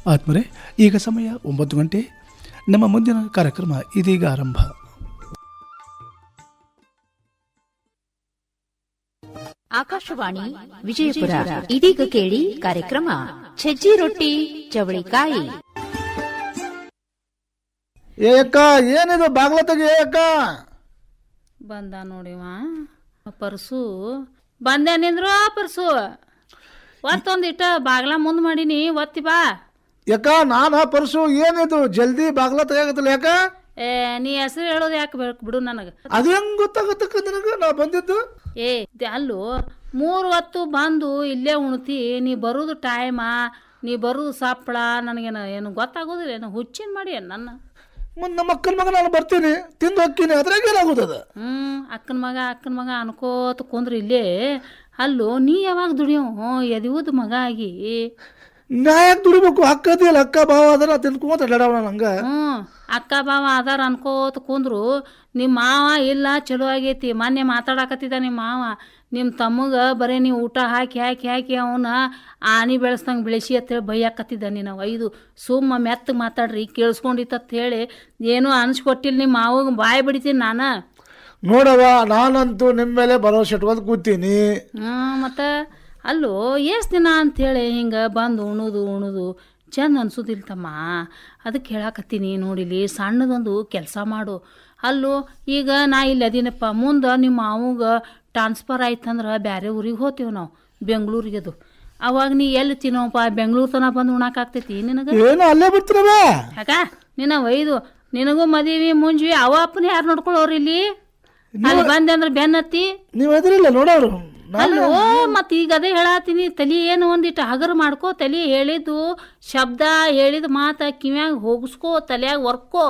ಆತ್ಮರೆ ಈಗ ಸಮಯ ಒಂಬತ್ತು ಗಂಟೆ ನಮ್ಮ ಮುಂದಿನ ಕಾರ್ಯಕ್ರಮ ಇದೀಗ ಆರಂಭ ಆಕಾಶವಾಣಿ ವಿಜಯಪುರ ಇದೀಗ ಕೇಳಿ ಕಾರ್ಯಕ್ರಮ ಸಜ್ಜಿ ರೊಟ್ಟಿ ಚವಳಿಕಾಯಿ ಏ ಅಕ್ಕ ಏನಿದು ಬಾಗ್ಲ ತೆಗಿ ಏ ಅಕ್ಕ ಬಂದ ನೋಡಿವ ಪರ್ಸು ಬಂದೆ ನಿಂದ್ರು ಪರ್ಸು ಒತ್ತೊಂದಿಟ್ಟ ಬಾಗ್ಲ ಮುಂದ್ ಮಾಡೀನಿ ಒತ್ತಿ ಬಾ ಯಾಕ ನಾನ ಪರ್ಸು ಏನಿದು ಜಲ್ದಿ ಬಾಗ್ಲ ತೆಗಿಯಾಗತ್ತಲ್ಲ ಯಾಕ ಏ ನೀ ಹೆಸರು ಹೇಳೋದು ಯಾಕೆ ಬೇಕು ಬಿಡು ನನಗೆ ಅದು ಹೆಂಗ್ ಗೊತ್ತಾಗತ್ತಕ್ಕ ನಿನಗ ನಾ ಬಂದಿದ್ದು ಏ ದ್- ಅಲ್ಲೋ ಮೂರು ಹೊತ್ತು ಬಂದು ಇಲ್ಲೇ ಉಣ್ತಿ ನೀ ಬರೋದು ಟೈಮ ನೀ ಬರೋದು ಸಪ್ಪಳ ನನಗೇನು ಏನು ಗೊತ್ತಾಗೋದಿಲ್ಲ ಏನು ಹುಚ್ಚಿನ ಮಾಡಿ ಏನ್ ನನ್ನ ಮುಂದ್ ನಮ್ಮ ಅಕ್ಕನ ಮಗ ನಾನು ಬರ್ತೀನಿ ತಿಂದು ಹೋಗ್ತೀನಿ ಅದ್ರಾಗ ಏನಾಗುತ್ತದ ಹ್ಮ್ ಅಕ್ಕನ ಮಗ ಅಕ್ಕನ ಮಗ ಅನ್ಕೋತ ಕುಂದ್ರ ಇಲ್ಲೇ ಅಲ್ಲೋ ನೀ ಯಾವಾಗ ದುಡಿಯೋ ಎದಿವುದ್ ಮಗ ಆಗಿ ನಾ ಯಾಕೆ ದುಡಿಬೇಕು ಅಕ್ಕ ಅದಿಯಲ್ಲ ಅಕ್ಕ ಭಾವ ಅದನ್ನ ತಿನ್ಕೊಂತ ಅಡ್ಡಾಡವಣ ನಂಗ ಹ್ಮ್ ಅಕ್ಕ ಬಾವ ಅದಾರ ಅನ್ಕೋತ ಕುಂದ್ರು ನಿಮ್ಮ ಮಾವ ಇಲ್ಲ ಚಲೋ ಆಗೈತಿ ಮೊನ್ನೆ ಮಾತಾಡಕತ್ತಿದ್ದ ನಿಮ್ಮ ಮಾವ ನಿಮ್ಮ ತಮ್ಮಗ ಬರೀ ನೀವು ಊಟ ಹಾಕಿ ಹಾಕಿ ಹಾಕಿ ಅವನ ಆನಿ ಬೆಳೆಸ್ದಂಗೆ ಬೆಳೆಸಿ ಅಂತೇಳಿ ಬೈಯಾಕತ್ತಿದ್ದ ನೀನು ಐದು ಸುಮ್ಮ ಮೆತ್ತಗೆ ಮಾತಾಡ್ರಿ ಕೇಳಿಸ್ಕೊಂಡಿತ್ತ ಹೇಳಿ ಏನೂ ಅನ್ಸ್ಕೊಟ್ಟಿಲ್ಲ ನಿಮ್ಮ ಮಾವಗೆ ಬಾಯಿ ಬಿಡ್ತೀನಿ ನಾನು ನೋಡವ ನಾನಂತೂ ನಿಮ್ಮ ಮೇಲೆ ಭರವಸೆ ಇಟ್ಕೊಂಡ್ ಕೂತೀನಿ ಹ್ಮ್ ಮತ್ತು ಅಲ್ಲೋ ಎಷ್ಟು ದಿನ ಅಂಥೇಳಿ ಹಿಂಗೆ ಬಂದು ಉಣುದು ಉಣುದು ಚಂದ ಅನ್ಸೋದಿಲ್ಲ ತಮ್ಮ ಅದಕ್ಕೆ ಹೇಳಾಕತ್ತೀನಿ ನೋಡಿಲಿ ಸಣ್ಣದೊಂದು ಕೆಲಸ ಮಾಡು ಅಲ್ಲೋ ಈಗ ನಾ ಇಲ್ಲಿ ಅದೀನಪ್ಪ ಮುಂದೆ ನಿಮ್ಮ ಮಾವಾಗ ಟ್ರಾನ್ಸ್ಫರ್ ಆಯ್ತಂದ್ರೆ ಬೇರೆ ಊರಿಗೆ ಹೋಗ್ತೀವಿ ನಾವು ಬೆಂಗಳೂರಿಗೆ ಅದು ಅವಾಗ ನೀ ಎಲ್ಲಿ ತಿನ್ನೋಪ್ಪ ಬೆಂಗಳೂರು ತನಕ ಬಂದು ಉಣಾಕಾಗ್ತೈತಿ ನಿನಗೆ ಏನು ಅಲ್ಲೇ ಬಿಡ್ತೀರವ ಯಾಕ ನಿನ್ನ ಒಯ್ದು ನಿನಗೂ ಮದುವೆ ಮುಂಜ್ವಿ ಅವ ಅಪ್ಪನ ಯಾರು ನೋಡ್ಕೊಳ್ಳೋರು ಇಲ್ಲಿ ಅಲ್ಲಿ ಬಂದೆ ಅಂದ್ರೆ ಬೆನ್ನತ್ತಿ ನೀವ್ ಎದ್ರಿಲ್ಲ ನೋಡೋರು ಅಲ್ಲೋ ಮತ್ ಈಗ ಅದೇ ಹೇಳತ್ತೀನಿ ತಲಿ ಏನು ಒಂದಿಟ್ಟು ಹಗರ್ ಮಾಡ್ಕೋ ತಲಿ ಹೇಳಿದ್ದು ಶಬ್ದ ಹೇಳಿದ ಮಾತ ಕಿವ್ಯಾಗ ಹೋಗಿಸ್ಕೋ ತಲ್ಯಾಗ ವರ್ಕೋ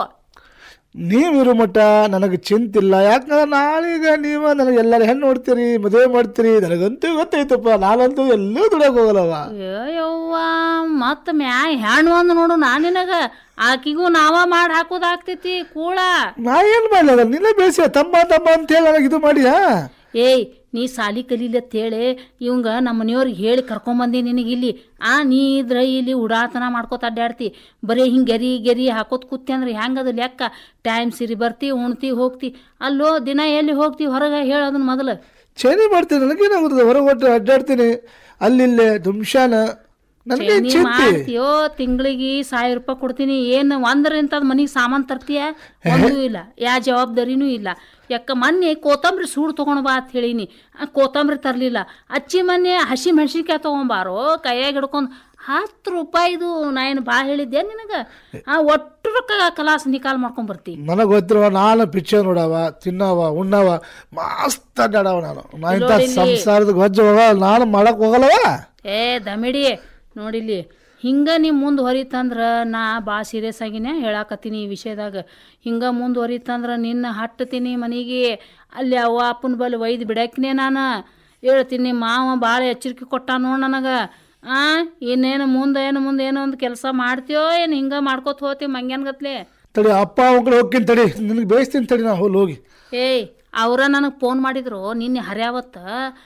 ನೀವಿರೋ ಮಟ್ಟ ನನಗೆ ಚಿಂತಿಲ್ಲ ಯಾಕಂದ್ರೆ ನಾಳೀಗ ನೀವು ನನಗೆ ಎಲ್ಲರ ಹೆಣ್ಣು ನೋಡ್ತೀರಿ ಮದುವೆ ಮಾಡ್ತೀರಿ ನನಗಂತೂ ಗೊತ್ತೈತಪ್ಪ ನಾನಂತೂ ಎಲ್ಲೂ ದುಡಿಯೋಕೆ ಹೋಗಲ್ಲವ ಯವ್ವ ಮತ್ತ ಮ್ಯಾ ಹೆಣ್ಣು ಒಂದು ನೋಡು ನಾ ನಿನಗ ಆಕಿಗೂ ನಾವ ಮಾಡಿ ಹಾಕೋದಾಗ್ತೈತಿ ಕೂಳ ನಾ ಏನು ಮಾಡಲ್ಲ ನಿನ್ನೆ ಬೇಯಿಸ ತಮ್ಮ ತಮ್ಮ ಅಂತ ಹೇಳಿ ನನಗೆ ಇದು ಮಾಡಿಯಾ ಏಯ್ ನೀ ಸಾಲಿ ಕಲೀಲತ್ತೇಳಿ ಇವಂಗ ನಮ್ಮ ಮನೆಯವ್ರಿಗೆ ಹೇಳಿ ಕರ್ಕೊಂಬಂದಿ ನಿನಗೆ ಇಲ್ಲಿ ಆ ನೀ ಇದ್ರ ಇಲ್ಲಿ ಉಡಾತನ ಮಾಡ್ಕೋತ ಅಡ್ಡಾಡ್ತಿ ಬರೀ ಹಿಂಗೆ ಗೆರಿ ಗೆರಿ ಹಾಕೋತ್ ಕೂತಿ ಅಂದ್ರೆ ಹೆಂಗದ ಲೆಕ್ಕ ಟೈಮ್ ಸಿರಿ ಬರ್ತಿ ಉಣ್ತಿ ಹೋಗ್ತಿ ಅಲ್ಲೋ ದಿನ ಎಲ್ಲಿ ಹೋಗ್ತಿ ಹೊರಗೆ ಹೇಳೋದನ್ನ ಮೊದಲು ಚೇನಿ ಮಾಡ್ತೀನಿ ನನಗೇನಾಗುತ್ತದೆ ಹೊರಗೆ ಒಟ್ಟು ಅಡ್ಡಾಡ್ತೀನಿ ಅಲ್ಲಿಲ್ಲೇ ದುಮ್ಶಾನ ನನಗೆ ನೀ ಚಿಂತೆ ಮಾಡ್ತೀಯೋ ತಿಂಗಳಿಗೆ ಸಾವಿರ ರೂಪಾಯಿ ಕೊಡ್ತೀನಿ ಏನು ಒಂದರಿಂದ ಮನಿಗೆ ಸಾಮಾನು ತರ್ತೀಯ ಒಂದೂ ಇಲ್ಲ ಯಾವ ಜವಾಬ್ದಾರಿನೂ ಇಲ್ಲ ಯಾಕ ಮೊನ್ನೆ ಕೋತಂಬರಿ ಸೂಡು ತೊಗೊಂಡ್ ಬಾ ಅಂತ ಹೇಳೀನಿ ಆ ಕೋತಂಬರಿ ತರಲಿಲ್ಲ ಅಚ್ಚಿ ಮೊನ್ನೆ ಹಸಿ ಮೆಣಸಿನ್ಕಾಯಿ ತೊಗೊಂಬಾರೋ ಕೈಯಾಗ ಹಿಡ್ಕೊಂಡು ಹತ್ತು ರೂಪಾಯಿದು ನಾ ಏನು ಭಾಳ ಹೇಳಿದ್ದೆ ನಿನಗೆ ಆ ಒಟ್ಟು ರೊಕ್ಕ ಕಲಾಸ್ ನಿಕಾಲ್ ಮಾಡ್ಕೊಂಡ್ ಬರ್ತಿ ನನಗೆ ಗೊತ್ತಿರುವ ನಾನು ಪಿಕ್ಚರ್ ನೋಡವ ತಿನ್ನವ ಉಣ್ಣವ ಮಸ್ತ್ ಅಡ್ಡಾಡವ ನಾನು ನಾ ಇಂಥ ಸಂಸಾರದ ಗೊಜ್ಜವ ನಾನು ಮಾಡಕ್ ಹೋಗಲ್ಲವ ಏ ದಮಿಡಿ ನೋಡಿಲ್ಲಿ ಹಿಂಗೆ ನೀ ಮುಂದೆ ಹೊರಿತಂದ್ರೆ ನಾ ಭಾಳ ಸೀರಿಯಸ್ ಆಗಿನೇ ಹೇಳಾಕತ್ತೀನಿ ಈ ವಿಷಯದಾಗ ಹಿಂಗೆ ಮುಂದೆ ಹೊರಿತಂದ್ರೆ ನಿನ್ನ ಹಟ್ಟತೀನಿ ಮನೆಗೆ ಅಲ್ಲಿ ಅವ್ವ ಅಪ್ಪನ ಬಲ್ಲಿ ಒಯ್ದು ಬಿಡಕ್ನೆ ನಾನು ಹೇಳ್ತೀನಿ ನಿಮ್ಮ ಮಾವ ಭಾಳ ಎಚ್ಚರಿಕೆ ಕೊಟ್ಟ ನೋಡು ನನಗೆ ಆ ಇನ್ನೇನು ಮುಂದೆ ಏನು ಮುಂದೆ ಏನೋ ಒಂದು ಕೆಲಸ ಮಾಡ್ತೀಯೋ ಏನು ಹಿಂಗೆ ಮಾಡ್ಕೋತ ಹೋಗ್ತೀವಿ ಮಂಗ್ಯಾನ್ಗತ್ಲೆ ತಡಿ ಅಪ್ಪ ಅವ್ನ ಕಡೆ ಹೋಗ್ತೀನಿ ತಡಿ ನಿನಗೆ ಬೇಯಿಸ್ತೀನಿ ತಡಿ ನಾ ಹೋಗಿ ಹೋಗಿ ಏಯ್ ಅವ್ರ ನನಗೆ ಫೋನ್ ಮಾಡಿದ್ರು ನಿನ್ನೆ ಹರ್ಯಾವತ್ತ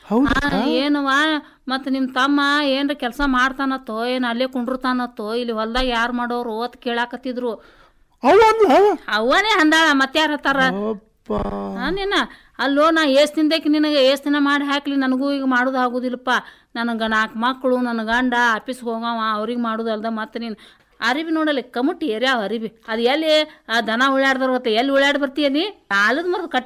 ಆ, ಏನವ ಮತ್ತು ನಿಮ್ಮ ತಮ್ಮ ಏನ್ರ ಕೆಲಸ ಮಾಡ್ತಾನತ್ತೋ ಏನು ಅಲ್ಲೇ ಕುಂಡ್ರತಾನತ್ತೋ ಇಲ್ಲಿ ಹೊಲ್ದಾಗ ಯಾರು ಮಾಡೋರು ಅಂತ ಕೇಳಾಕತ್ತಿದ್ರು ಅವ ಅಂದ್ಲ ಅವನೇ ಅಂದಾಳ ಮತ್ತೆ ಯಾರು ಹತ್ತಾರ ಅಪ್ಪ ನಿನ್ನ ಅಲ್ಲೋ ನಾ ಏಸ್ ತಿಂದಕ್ಕೆ ನಿನಗೆ ಏಸ್ ದಿನ ಮಾಡಿ ಹಾಕ್ಲಿ ನನಗೂ ಈಗ ಮಾಡೋದು ಆಗೋದಿಲ್ಲಪ್ಪ ನನಗೆ ನಾಲ್ಕು ಮಕ್ಕಳು ನನ್ನ ಗಂಡ ಆಫೀಸ್ಗೆ ಹೋಗವ ಅವ್ರಿಗೆ ಮಾಡೋದು ಅಲ್ದ ಮತ್ತೆ ನೀನು ಅರಿಬಿ ನೋಡಲಿ ಕಮುಟಿ ಏರ್ಯಾವ ಅರಿಬಿ ಅದು ಎಲ್ಲಿ ಆ ದನ ಉಳ್ಳಾಡ್ದವ್ರ ಎಲ್ಲಿ ಉಳ್ಳಾಡಿ ಬರ್ತೀಯ ನೀ ಆಲದ ಮರದ ಕಟ್ಟಿ